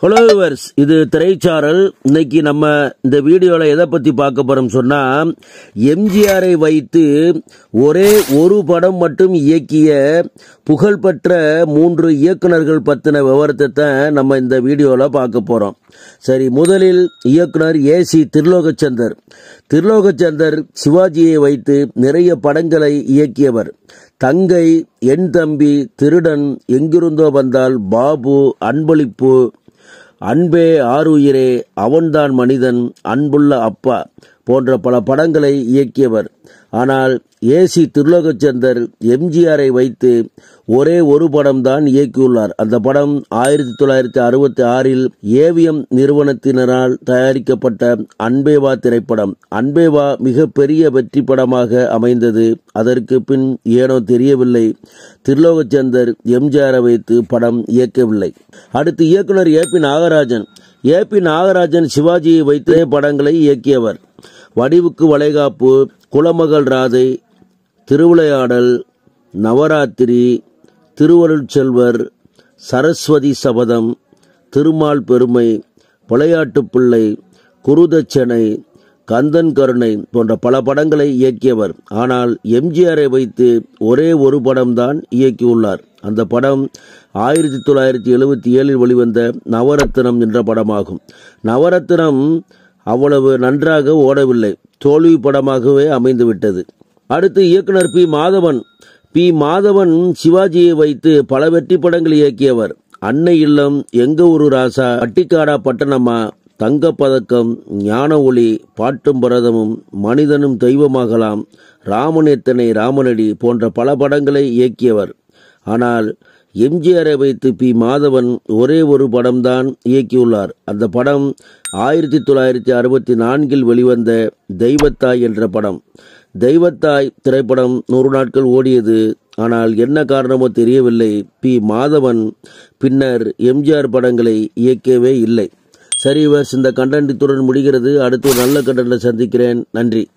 hello viewers இது திரைச்சாரல் இன்னைக்கு நம்ம இந்த வீடியோவில் எதை பற்றி பார்க்க போறோம் சொன்னா எம்ஜிஆரை வைத்து ஒரே ஒரு படம் மட்டும் இயக்கிய புகழ்பெற்ற மூன்று இயக்குனர்கள் பற்றின விவரத்தை தான் நம்ம இந்த வீடியோவில் பார்க்க போறோம் சரி முதலில் இயக்குனர் ஏ சி திருலோகச்சந்தர் திருலோகச்சந்தர் சிவாஜியை வைத்து நிறைய படங்களை இயக்கியவர் தங்கை என் தம்பி திருடன் எங்கிருந்தோ வந்தால் பாபு அன்பளிப்பு அன்பே ஆருயிரே அவன்தான் மனிதன் அன்புள்ள அப்பா போன்ற பல படங்களை இயக்கியவர் ஆனால் ஏசி திருலோகச்சந்தர் எம்ஜிஆரை வைத்து ஒரே ஒரு படம் தான் இயக்கியுள்ளார் அந்த படம் ஆயிரத்தி தொள்ளாயிரத்தி அறுபத்தி ஆறில் ஏவிஎம் நிறுவனத்தினரால் தயாரிக்கப்பட்ட அன்பேவா திரைப்படம் அன்பேவா மிக பெரிய வெற்றி படமாக அமைந்தது அதற்கு பின் ஏனோ தெரியவில்லை திருலோகச்சந்தர் எம்ஜிஆரை வைத்து படம் இயக்கவில்லை அடுத்து இயக்குனர் A P Nagarajan A P Nagarajan சிவாஜியை வைத்து படங்களை இயக்கியவர் வடிவுக்கு வளைகாப்பு குலமகள் ராதை திருவிளையாடல் நவராத்திரி திருவருட்செல்வர் சரஸ்வதி சபதம் திருமால் பெருமை விளையாட்டுப் பிள்ளை குருதட்சணை கந்தன் கருணை போன்ற பல படங்களை இயக்கியவர் ஆனால் எம்ஜிஆரை வைத்து ஒரே ஒரு படம்தான் இயக்கியுள்ளார் அந்த படம் ஆயிரத்தி தொள்ளாயிரத்தி எழுபத்தி ஏழில் வெளிவந்த நவரத்னம் என்ற படமாகும் நவரத்னம் அவ்வளவு நன்றாக ஓடவில்லை தோல்வி படமாகவே அமைந்துவிட்டது அடுத்து இயக்குனர் பி மாதவன் பி மாதவன் சிவாஜியை வைத்து பல வெற்றி படங்கள் இயக்கியவர் அன்னை இல்லம் எங்க ஊரு ராசா பட்டிக்காடா பட்டணமா தங்கப்பதக்கம் ஞான ஒளி பாட்டும் பரதமும் மனிதனும் தெய்வமாகலாம் ராமன் எத்தனை ராமனடி போன்ற பல படங்களை இயக்கியவர் ஆனால் எம்ஜிஆரை வைத்து பி மாதவன் ஒரே ஒரு படம்தான் இயக்கியுள்ளார் அந்த படம் ஆயிரத்தி தொள்ளாயிரத்தி அறுபத்தி நான்கில் வெளிவந்த தெய்வத்தாய் என்ற படம் தெய்வத்தாய் திரைப்படம் நூறு நாட்கள் ஓடியது ஆனால் என்ன காரணமோ தெரியவில்லை பி மாதவன் பின்னர் எம்ஜிஆர் படங்களை இயக்கவே இல்லை சரி வர்ஸ் இந்த கண்டென்ட் இத்துடன் முடிகிறது அடுத்து ஒரு நல்ல கண்டென்ட்ல சந்திக்கிறேன் நன்றி